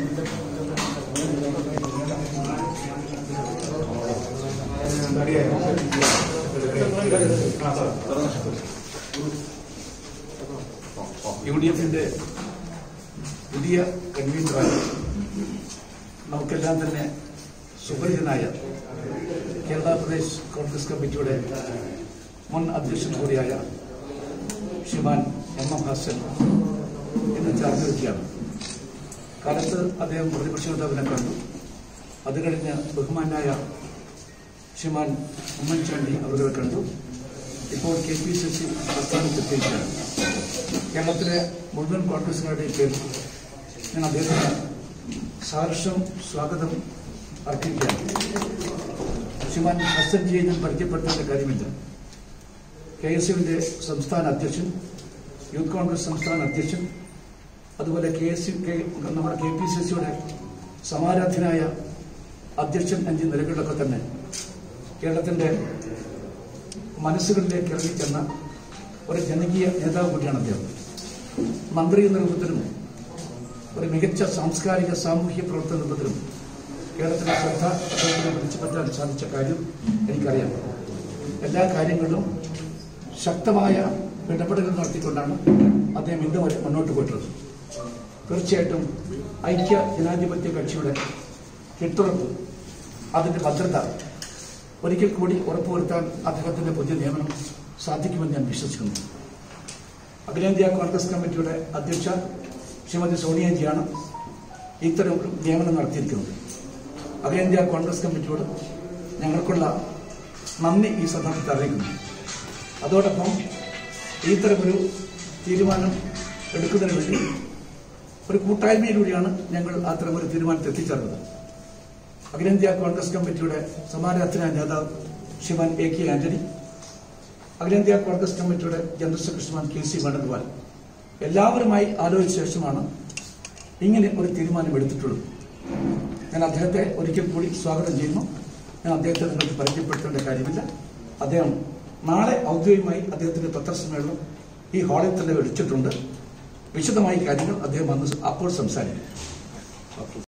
U D എഫിന്റെ പുതിയ കൺവീനറായി നമുക്കെല്ലാം തന്നെ സുപരിചിതനായ കേരള പ്രദേശ് കോൺഗ്രസ് കമ്മിറ്റിയുടെ മുൻ അധ്യക്ഷൻ കൂടിയായ ശ്രീമാൻ എം എം ഹസൻ ഇന്ന് ചാർജ് വയ്ക്കുകയാണ് കാലത്ത് അദ്ദേഹം പ്രതിപക്ഷ നേതാവിനെ കണ്ടു അത് കഴിഞ്ഞ് ബഹുമാനായ ശ്രീമാൻ ഉമ്മൻചാണ്ടി അവരെ കണ്ടു ഇപ്പോൾ കെ പി സി സി പ്രസ്ഥാനത്തെത്തിയിരിക്കുകയാണ് കേരളത്തിലെ മുഴുവൻ കോൺഗ്രസുകാരുടെയും പേരിൽ ഞാൻ അദ്ദേഹത്തിന് സഹർഷം സ്വാഗതം അർപ്പിക്കുകയാണ് ശ്രീമാൻ ഹസൻജിയെ ഞാൻ പരിചയപ്പെടുത്തേണ്ട കാര്യമില്ല കെ എസ് യുവിന്റെ സംസ്ഥാന അധ്യക്ഷൻ യൂത്ത് കോൺഗ്രസ് സംസ്ഥാന അധ്യക്ഷൻ അതുപോലെ കെ എസ് യു നമ്മുടെ കെ പി സി സിയുടെ സമാരാധ്യനായ അധ്യക്ഷൻ എന്നീ നിലകളിലൊക്കെ തന്നെ കേരളത്തിന്റെ മനസ്സുകളിലേക്ക് ഇറങ്ങിച്ചെന്ന ഒരു ജനകീയ നേതാവ് കൂടിയാണ് അദ്ദേഹം മന്ത്രി എന്ന രൂപത്തിലും ഒരു മികച്ച സാംസ്കാരിക സാമൂഹ്യ പ്രവർത്തന രൂപത്തിലും കേരളത്തിലെ ശ്രദ്ധ അദ്ദേഹത്തിന് പിടിച്ചു പറ്റാൻ സാധിച്ച കാര്യം എനിക്കറിയാം എല്ലാ കാര്യങ്ങളിലും ശക്തമായ ഇടപെടലുകൾ നടത്തിക്കൊണ്ടാണ് അദ്ദേഹം ഇന്ന് വരെ മുന്നോട്ട് പോയിട്ടുള്ളത് തീർച്ചയായിട്ടും ഐക്യ ജനാധിപത്യ കക്ഷിയുടെ കെട്ടുറപ്പ് അതിന്റെ ഭദ്രത ഒരിക്കൽ കൂടി ഉറപ്പുവരുത്താൻ അദ്ദേഹത്തിന്റെ പുതിയ നിയമനം സാധിക്കുമെന്ന് ഞാൻ വിശ്വസിക്കുന്നു അഖിലേന്ത്യാ കോൺഗ്രസ് കമ്മിറ്റിയുടെ അധ്യക്ഷ ശ്രീമതി സോണിയാജിയാണ് ഇത്തരം ഒരു നിയമനം നടത്തിയിരിക്കുന്നത് അഖിലേന്ത്യാ കോൺഗ്രസ് കമ്മിറ്റിയോട് ഞങ്ങൾക്കുള്ള നന്ദി ഈ സന്ദർഭത്തിൽ അറിയിക്കുന്നു അതോടൊപ്പം ഇത്തരമൊരു തീരുമാനം എടുക്കുന്നതിന് വേണ്ടി ഒരു കൂട്ടായ്മയിലൂടെയാണ് ഞങ്ങൾ അത്തരമൊരു തീരുമാനത്തിൽ എത്തിച്ചേർന്നത് അഖിലേന്ത്യാ കോൺഗ്രസ് കമ്മിറ്റിയുടെ സമാരാധന നേതാവ് ശ്രീമാൻ എ കെ ആന്റണി അഖിലേന്ത്യാ കോൺഗ്രസ് കമ്മിറ്റിയുടെ ജനറൽ സെക്രട്ടറി ശ്രീമാൻ കെ സി വേണുഗോപാൽ എല്ലാവരുമായി ആലോചിച്ച ശേഷമാണ് ഇങ്ങനെ ഒരു തീരുമാനം എടുത്തിട്ടുള്ളത് ഞാൻ അദ്ദേഹത്തെ ഒരിക്കൽ കൂടി സ്വാഗതം ചെയ്യുന്നു ഞാൻ അദ്ദേഹത്തെ നിങ്ങൾക്ക് പരിചയപ്പെടുത്തേണ്ട കാര്യമില്ല അദ്ദേഹം നാളെ ഔദ്യോഗികമായി അദ്ദേഹത്തിന്റെ പത്രസമ്മേളനം ഈ ഹാളിൽ തന്നെ വിളിച്ചിട്ടുണ്ട് വിശദമായ കാര്യങ്ങൾ അദ്ദേഹം വന്ന് അപ്പോൾ സംസാരിക്കും